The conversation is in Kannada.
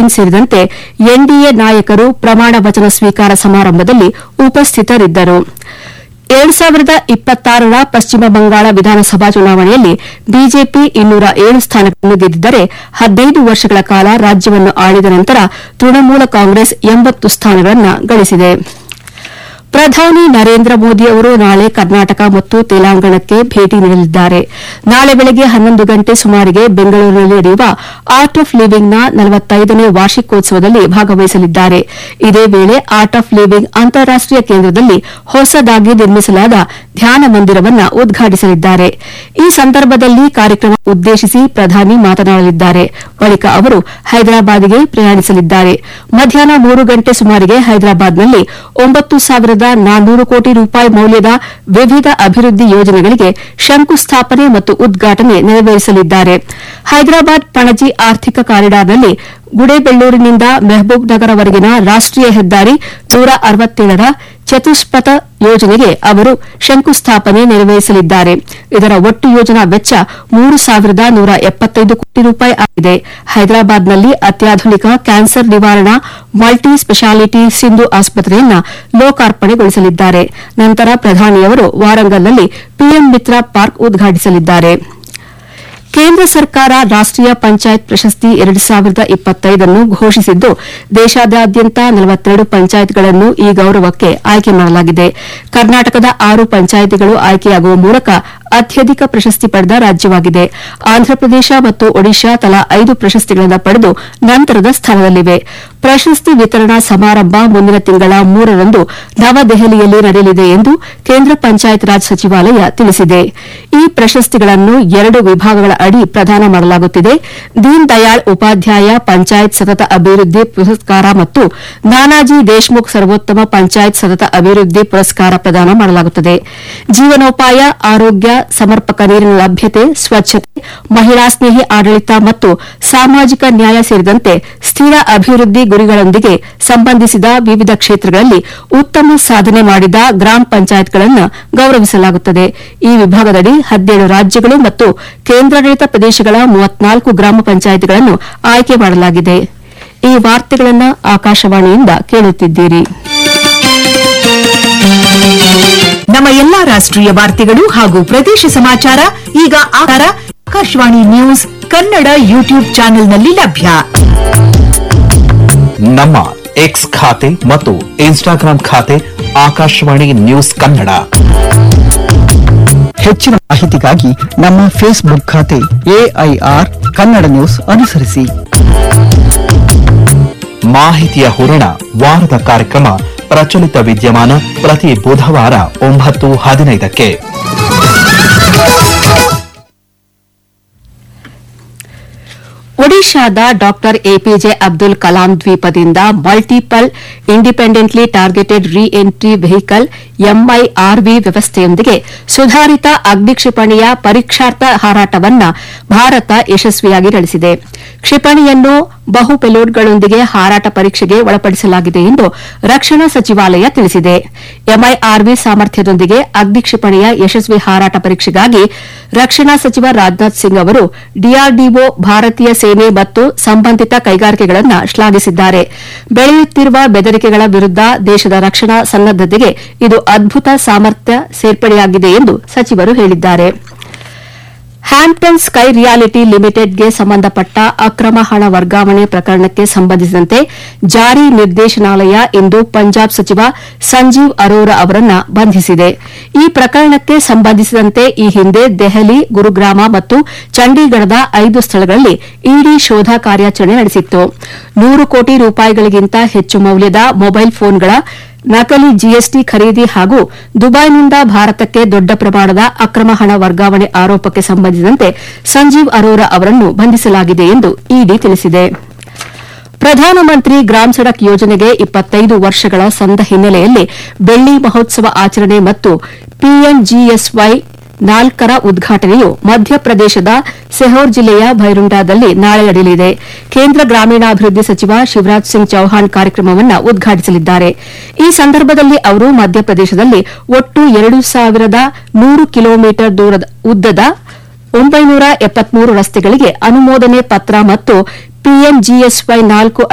ಸಿಂಗ್ ಸೇರಿದಂತೆ ಎನ್ಡಿಎ ನಾಯಕರು ಪ್ರಮಾಣ ವಚನ ಸ್ವೀಕಾರ ಸಮಾರಂಭದಲ್ಲಿ ಉಪಸ್ಥಿತರಿದ್ದರು ಎರಡು ಸಾವಿರದ ಇಪ್ಪತ್ತಾರರ ಪಶ್ಚಿಮ ಬಂಗಾಳ ವಿಧಾನಸಭಾ ಚುನಾವಣೆಯಲ್ಲಿ ಬಿಜೆಪಿ ಇನ್ನೂರ ಏಳು ಸ್ಥಾನಗಳನ್ನು ಗೆದ್ದಿದ್ದರೆ ಹದಿನೈದು ವರ್ಷಗಳ ಕಾಲ ರಾಜ್ಯವನ್ನು ಆಳಿದ ನಂತರ ತೃಣಮೂಲ ಕಾಂಗ್ರೆಸ್ ಎಂಬತ್ತು ಸ್ಥಾನಗಳನ್ನು ಗಳಿಸಿದೆ ಪ್ರಧಾನಿ ನರೇಂದ್ರ ಮೋದಿ ಅವರು ನಾಳೆ ಕರ್ನಾಟಕ ಮತ್ತು ತೆಲಂಗಾಣಕ್ಕೆ ಭೇಟಿ ನೀಡಲಿದ್ದಾರೆ ನಾಳೆ ಬೆಳಗ್ಗೆ ಹನ್ನೊಂದು ಗಂಟೆ ಸುಮಾರಿಗೆ ಬೆಂಗಳೂರಿನಲ್ಲಿ ನಡೆಯುವ ಆರ್ಟ್ ಆಫ್ ಲಿವಿಂಗ್ನ ನಲವತ್ತೈದನೇ ವಾರ್ಷಿಕೋತ್ಸವದಲ್ಲಿ ಭಾಗವಹಿಸಲಿದ್ದಾರೆ ಇದೇ ವೇಳೆ ಆರ್ಟ್ ಆಫ್ ಲಿವಿಂಗ್ ಅಂತಾರಾಷ್ಟೀಯ ಕೇಂದ್ರದಲ್ಲಿ ಹೊಸದಾಗಿ ನಿರ್ಮಿಸಲಾದ ಧ್ಯಾನ ಮಂದಿರವನ್ನು ಉದ್ಘಾಟಿಸಲಿದ್ದಾರೆ ಈ ಸಂದರ್ಭದಲ್ಲಿ ಕಾರ್ಯಕ್ರಮ ಉದ್ದೇಶಿಸಿ ಪ್ರಧಾನಿ ಮಾತನಾಡಲಿದ್ದಾರೆ ಬಳಿಕ ಅವರು ಹೈದರಾಬಾದ್ಗೆ ಪ್ರಯಾಣಿಸಲಿದ್ದಾರೆ ಮಧ್ಯಾಹ್ನ ಮೂರು ಗಂಟೆ ಸುಮಾರಿಗೆ ಹೈದರಾಬಾದ್ನಲ್ಲಿ ಒಂಬತ್ತು ಸಾವಿರದ ನಾನ್ನೂರು ಕೋಟಿ ರೂಪಾಯಿ ಮೌಲ್ಯದ ವಿವಿಧ ಅಭಿವೃದ್ಧಿ ಯೋಜನೆಗಳಿಗೆ ಶಂಕುಸ್ಥಾಪನೆ ಮತ್ತು ಉದ್ಘಾಟನೆ ನೆರವೇರಿಸಲಿದ್ದಾರೆ ಹೈದರಾಬಾದ್ ಪಣಜಿ ಆರ್ಥಿಕ ಕಾರಿಡಾರ್ನಲ್ಲಿ ಗುಡೇಬೆಳ್ಳೂರಿನಿಂದ ಮೆಹಬೂಬ್ ನಗರವರೆಗಿನ ರಾಷ್ಟೀಯ ಹೆದ್ದಾರಿ ನೂರ ಅರವತ್ತೇಳರ ಚತುಷ್ಪಥ ಯೋಜನೆಗೆ ಅವರು ಶಂಕುಸ್ಥಾಪನೆ ನೆರವೇರಿಸಲಿದ್ದಾರೆ ಇದರ ಒಟ್ಟು ಯೋಜನಾ ವೆಚ್ಚ ಮೂರು ಸಾವಿರದ ನೂರ ಎಪ್ಪತ್ತೈದು ಕೋಟಿ ರೂಪಾಯಿ ಆಗಿದೆ ಹೈದರಾಬಾದ್ನಲ್ಲಿ ಅತ್ಯಾಧುನಿಕ ಕ್ಯಾನ್ಸರ್ ನಿವಾರಣಾ ಮಲ್ಟಿ ಸ್ಪೆಷಾಲಿಟಿ ಸಿಂಧು ಆಸ್ಪತ್ರೆಯನ್ನು ಲೋಕಾರ್ಪಣೆಗೊಳಿಸಲಿದ್ದಾರೆ ನಂತರ ಪ್ರಧಾನಿಯವರು ವಾರಂಗಲ್ನಲ್ಲಿ ಪಿಎಂ ಮಿತ್ರ ಪಾರ್ಕ್ ಉದ್ಘಾಟಿಸಲಿದ್ದಾರೆ ಕೇಂದ್ರ ಸರ್ಕಾರ ರಾಷ್ಟೀಯ ಪಂಚಾಯತ್ ಪ್ರಶಸ್ತಿ ಎರಡು ಸಾವಿರದ ಇಪ್ಪತ್ತೈದನ್ನು ಘೋಷಿಸಿದ್ದು ದೇಶಾದ್ಯಂತ ನಲವತ್ತೆರಡು ಪಂಚಾಯತ್ಗಳನ್ನು ಈ ಗೌರವಕ್ಕೆ ಆಯ್ಕೆ ಮಾಡಲಾಗಿದೆ ಕರ್ನಾಟಕದ ಆರು ಪಂಚಾಯಿತಿಗಳು ಆಯ್ಕೆಯಾಗುವ ಮೂಲಕ ಅತ್ಯಧಿಕ ಪ್ರಶಸ್ತಿ ಪಡೆದ ರಾಜ್ಯವಾಗಿದೆ ಆಂಧ್ರಪ್ರದೇಶ ಮತ್ತು ಒಡಿಶಾ ತಲಾ ಐದು ಪ್ರಶಸ್ತಿಗಳನ್ನು ಪಡೆದು ನಂತರದ ಸ್ಥಾನದಲ್ಲಿವೆ ಪ್ರಶಸ್ತಿ ವಿತರಣಾ ಸಮಾರಂಭ ಮುಂದಿನ ತಿಂಗಳ ಮೂರರಂದು ನವದೆಹಲಿಯಲ್ಲಿ ನಡೆಯಲಿದೆ ಎಂದು ಕೇಂದ್ರ ಪಂಚಾಯತ್ ರಾಜ್ ಸಚಿವಾಲಯ ತಿಳಿಸಿದೆ ಈ ಪ್ರಶಸ್ತಿಗಳನ್ನು ಎರಡು ವಿಭಾಗಗಳ ಅಡಿ ಪ್ರದಾನ ಮಾಡಲಾಗುತ್ತಿದೆ ದೀನ್ ದಯಾಳ್ ಉಪಾಧ್ಯಾಯ ಪಂಚಾಯತ್ ಸತತ ಅಭಿವೃದ್ಧಿ ಪುರಸ್ಕಾರ ಮತ್ತು ನಾನಾಜಿ ದೇಶ್ಮುಖ್ ಸರ್ವೋತ್ತಮ ಪಂಚಾಯತ್ ಸತತ ಅಭಿವೃದ್ಧಿ ಪುರಸ್ಕಾರ ಪ್ರದಾನ ಮಾಡಲಾಗುತ್ತದೆ ಜೀವನೋಪಾಯ ಆರೋಗ್ಯ ಸಮರ್ಪಕ ನೀರಿನ ಲಭ್ಯತೆ ಸ್ವಚ್ಛತೆ ಮಹಿಳಾ ಸ್ನೇಹಿ ಆಡಳಿತ ಮತ್ತು ಸಾಮಾಜಿಕ ನ್ಯಾಯ ಸೇರಿದಂತೆ ಸ್ಥಿರ ಅಭಿವೃದ್ಧಿ ಗುರಿಗಳೊಂದಿಗೆ ಸಂಬಂಧಿಸಿದ ವಿವಿಧ ಕ್ಷೇತ್ರಗಳಲ್ಲಿ ಉತ್ತಮ ಸಾಧನೆ ಮಾಡಿದ ಗ್ರಾಮ ಪಂಚಾಯತ್ಗಳನ್ನು ಗೌರವಿಸಲಾಗುತ್ತದೆ ಈ ವಿಭಾಗದಡಿ ಹದಿನೇಳು ರಾಜ್ಯಗಳು ಮತ್ತು ಕೇಂದ್ರಾಡಳಿತ ಪ್ರದೇಶಗಳ ಮೂವತ್ನಾಲ್ಕು ಗ್ರಾಮ ಪಂಚಾಯತ್ಗಳನ್ನು ಆಯ್ಕೆ ಮಾಡಲಾಗಿದೆ ಈ ವಾರ್ತೆಗಳನ್ನು ಆಕಾಶವಾಣಿಯಿಂದ ಕೇಳುತ್ತಿದ್ದೀರಿ ನಮ್ಮ ಎಲ್ಲಾ ರಾಷ್ಟ್ರೀಯ ವಾರ್ತೆಗಳು ಹಾಗೂ ಪ್ರದೇಶ ಸಮಾಚಾರ ಈಗ ಆಕಾರ ಆಕಾಶವಾಣಿ ನ್ಯೂಸ್ ಕನ್ನಡ ಯೂಟ್ಯೂಬ್ ಚಾನೆಲ್ನಲ್ಲಿ ಲಭ್ಯ ನಮ್ಮ ಎಕ್ಸ್ ಖಾತೆ ಮತ್ತು ಇನ್ಸ್ಟಾಗ್ರಾಂ ಖಾತೆ ಆಕಾಶವಾಣಿ ನ್ಯೂಸ್ ಕನ್ನಡ ಹೆಚ್ಚಿನ ಮಾಹಿತಿಗಾಗಿ ನಮ್ಮ ಫೇಸ್ಬುಕ್ ಖಾತೆ ಎಐಆರ್ ಕನ್ನಡ ನ್ಯೂಸ್ ಅನುಸರಿಸಿ ಮಾಹಿತಿಯ ಹೂರಣ ವಾರದ ಕಾರ್ಯಕ್ರಮ ಪ್ರಚಲಿತ ವಿದ್ಯಮಾನ ಪ್ರತಿ ಬುಧವಾರ ಒಂಬತ್ತು ಹದಿನೈದಕ್ಕೆ ಒಡಿಶಾದ ಡಾ ಎಪಿಜೆ ಅಬ್ದುಲ್ ಕಲಾಂ ದ್ವೀಪದಿಂದ multiple independently targeted re entry vehicle MIRV ವ್ಯವಸ್ಥೆಯೊಂದಿಗೆ ಸುಧಾರಿತ ಅಗ್ನಿ ಕ್ಷಿಪಣಿಯ ಪರೀಕ್ಷಾರ್ಥ ಹಾರಾಟವನ್ನು ಭಾರತ ಯಶಸ್ವಿಯಾಗಿ ನಡೆಸಿದೆ ಕ್ಷಿಪಣಿಯನ್ನು ಬಹು ಪೆಲೋಡ್ಗಳೊಂದಿಗೆ ಹಾರಾಟ ಪರೀಕ್ಷೆಗೆ ಒಳಪಡಿಸಲಾಗಿದೆ ಎಂದು ರಕ್ಷಣಾ ಸಚಿವಾಲಯ ತಿಳಿಸಿದೆ ಎಂಐಆರ್ವಿ ಸಾಮರ್ಥ್ಯದೊಂದಿಗೆ ಅಗ್ನಿ ಕ್ಷಿಪಣಿಯ ಯಶಸ್ವಿ ಹಾರಾಟ ಪರೀಕ್ಷೆಗಾಗಿ ರಕ್ಷಣಾ ಸಚಿವ ರಾಜನಾಥ್ ಸಿಂಗ್ ಅವರು ಡಿಆರ್ಡಿಒ ಭಾರತೀಯ ಸೇನೆ ಮತ್ತು ಸಂಬಂಧಿತ ಕೈಗಾರಿಕೆಗಳನ್ನು ಶ್ಲಾಘಿಸಿದ್ದಾರೆ ಬೆಳೆಯುತ್ತಿರುವ ಬೆದರಿಕೆಗಳ ವಿರುದ್ದ ದೇಶದ ರಕ್ಷಣಾ ಸನ್ನದ್ದತೆಗೆ ಇದು ಅದ್ಭುತ ಸಾಮರ್ಥ್ಯ ಸೇರ್ಪಡೆಯಾಗಿದೆ ಎಂದು ಸಚಿವರು ಹೇಳಿದ್ದಾರೆ ಹ್ಯಾಂಪ್ಟನ್ ಸ್ಕೈ ರಿಯಾಲಿಟಿ ಲಿಮಿಟೆಡ್ಗೆ ಸಂಬಂಧಪಟ್ಟ ಅಕ್ರಮ ಹಣ ವರ್ಗಾವಣೆ ಪ್ರಕರಣಕ್ಕೆ ಸಂಬಂಧಿಸಿದಂತೆ ಜಾರಿ ನಿರ್ದೇಶನಾಲಯ ಇಂದು ಪಂಜಾಬ್ ಸಚಿವ ಸಂಜೀವ್ ಅರೋರಾ ಅವರನ್ನ ಬಂಧಿಸಿದೆ ಈ ಪ್ರಕರಣಕ್ಕೆ ಸಂಬಂಧಿಸಿದಂತೆ ಈ ಹಿಂದೆ ದೆಹಲಿ ಗುರುಗ್ರಾಮ ಮತ್ತು ಚಂಡೀಗಢದ ಐದು ಸ್ಥಳಗಳಲ್ಲಿ ಇಡಿ ಶೋಧ ಕಾರ್ಯಾಚರಣೆ ನಡೆಸಿತ್ತು ನೂರು ಕೋಟಿ ರೂಪಾಯಿಗಳಿಗಿಂತ ಹೆಚ್ಚು ಮೌಲ್ಯದ ಮೊಬೈಲ್ ಫೋನ್ಗಳ ನಕಲಿ ಜಿಎಸ್ಟಿ ಖರೀದಿ ಹಾಗೂ ದುಬೈನಿಂದ ಭಾರತಕ್ಕೆ ದೊಡ್ಡ ಪ್ರಮಾಣದ ಅಕ್ರಮ ಹಣ ವರ್ಗಾವಣೆ ಆರೋಪಕ್ಕೆ ಸಂಬಂಧಿಸಿದಂತೆ ಸಂಜೀವ್ ಅರೋರಾ ಅವರನ್ನು ಬಂಧಿಸಲಾಗಿದೆ ಎಂದು ಇಡಿ ತಿಳಿಸಿದೆ ಪ್ರಧಾನಮಂತ್ರಿ ಗ್ರಾಮ್ ಸಡಕ್ ಯೋಜನೆಗೆ ಇಪ್ಪತ್ತೈದು ವರ್ಷಗಳ ಸಂದ ಹಿನ್ನೆಲೆಯಲ್ಲಿ ಬೆಳ್ಳಿ ಮಹೋತ್ಸವ ಆಚರಣೆ ಮತ್ತು ಪಿಎಂಜಿಎಸ್ವೈ ನಾಲ್ಕರ ಉದ್ಘಾಟನೆಯು ಮಧ್ಯಪ್ರದೇಶದ ಸೆಹೋರ್ ಜಿಲ್ಲೆಯ ಭೈರುಂಡಾದಲ್ಲಿ ನಾಳೆ ನಡೆಯಲಿದೆ ಕೇಂದ್ರ ಗ್ರಾಮೀಣಾಭಿವೃದ್ಧಿ ಸಚಿವ ಶಿವರಾಜ್ ಸಿಂಗ್ ಚೌಹಾಣ್ ಕಾರ್ಯಕ್ರಮವನ್ನು ಉದ್ಘಾಟಿಸಲಿದ್ದಾರೆ ಈ ಸಂದರ್ಭದಲ್ಲಿ ಅವರು ಮಧ್ಯಪ್ರದೇಶದಲ್ಲಿ ಒಟ್ಟು ಎರಡು ಸಾವಿರದ ನೂರು ಕಿಲೋಮೀಟರ್ ದೂರದ ಉದ್ದದ ಒಂಬೈನೂರ ಎಪ್ಪತ್ಮೂರು ರಸ್ತೆಗಳಿಗೆ ಅನುಮೋದನೆ ಪತ್ರ ಮತ್ತು ಪಿಎಂಜಿಎಸ್ವೈ ನಾಲ್ಕು